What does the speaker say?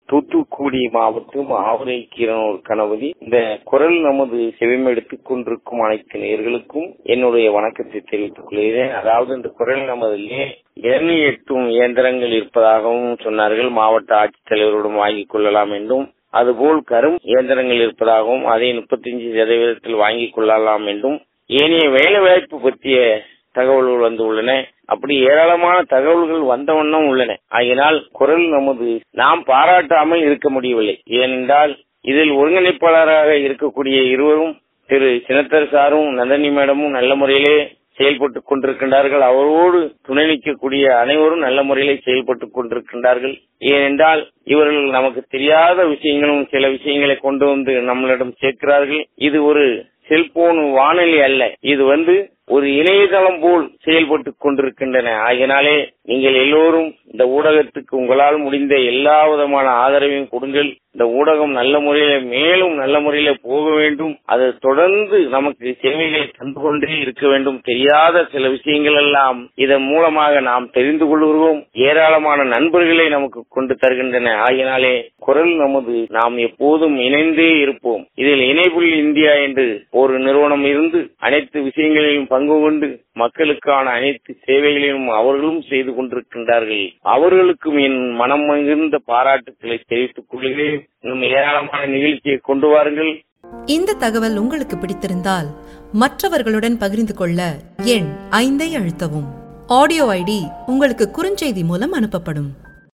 தூத்துக்குடி மாவட்டம் ஆவரை கீரனூர் கணபதி இந்த குரல் நமது செவிமெடுத்துக் கொண்டிருக்கும் அனைத்து நேர்களுக்கும் என்னுடைய வணக்கத்தை தெரிவித்துக் கொள்கிறேன் அதாவது இந்த குரல் நமதிலே எண்ணெய் எட்டும் இயந்திரங்கள் இருப்பதாகவும் சொன்னார்கள் மாவட்ட ஆட்சித்தலைவரிடம் வாங்கிக் கொள்ளலாம் என்றும் அதுபோல் கரும் இயந்திரங்கள் இருப்பதாகவும் அதை முப்பத்தஞ்சு சதவீதத்தில் வாங்கிக் கொள்ளலாம் என்றும் ஏனைய வேலை வாய்ப்பு பற்றிய தகவல்கள் வந்து உள்ளன அப்படி ஏராளமான தகவல்கள் வந்த வண்ணம் உள்ளன ஆகினால் குரல் நமது நாம் பாராட்டாமல் இருக்க முடியவில்லை ஏனென்றால் இதில் ஒருங்கிணைப்பாளராக இருக்கக்கூடிய இருவரும் திரு சினத்தர் சாரும் நந்தினி மேடமும் நல்ல முறையிலே செயல்பட்டுக் கொண்டிருக்கின்றார்கள் அவரோடு துணை நிற்கக்கூடிய அனைவரும் நல்ல முறையிலே செயல்பட்டுக் கொண்டிருக்கின்றார்கள் ஏனென்றால் இவர்கள் நமக்கு தெரியாத விஷயங்களும் சில விஷயங்களை கொண்டு வந்து நம்மளிடம் சேர்க்கிறார்கள் இது ஒரு செல்போன் வானொலி அல்ல இது வந்து ஒரு இணையதளம் போல் செயல்பட்டுக் கொண்டிருக்கின்றன ஆகினாலே நீங்கள் எல்லோரும் இந்த ஊடகத்துக்கு உங்களால் முடிந்த எல்லா விதமான ஆதரவையும் கொடுங்கள் இந்த ஊடகம் நல்ல முறையில மேலும் நல்ல முறையில போக வேண்டும் அது தொடர்ந்து நமக்கு சேவைகளை தந்து கொண்டே இருக்க வேண்டும் தெரியாத சில விஷயங்கள் எல்லாம் இதன் மூலமாக நாம் தெரிந்து கொள்கிறோம் ஏராளமான நண்பர்களை நமக்கு கொண்டு தருகின்றன ஆகினாலே குரல் நமது நாம் எப்போதும் இணைந்தே இருப்போம் இதில் இணைப்புள் இந்தியா என்று ஒரு நிறுவனம் இருந்து அனைத்து விஷயங்களிலும் பங்கு கொண்டு மக்களுக்கான அனைத்து சேவைகளையும் அவர்களும் செய்து கொண்டிருக்கின்றார்கள் அவர்களுக்கும் என் மனம் மகிழ்ந்த பாராட்டுக்களை தெரிவித்துக் கொள்கிறேன் இன்னும் ஏராளமான நிகழ்ச்சியை கொண்டு வாருங்கள் இந்த தகவல் உங்களுக்கு பிடித்திருந்தால் மற்றவர்களுடன் பகிர்ந்து கொள்ள எண் ஐந்தை அழுத்தவும் ஆடியோ ஐடி உங்களுக்கு குறுஞ்செய்தி மூலம் அனுப்பப்படும்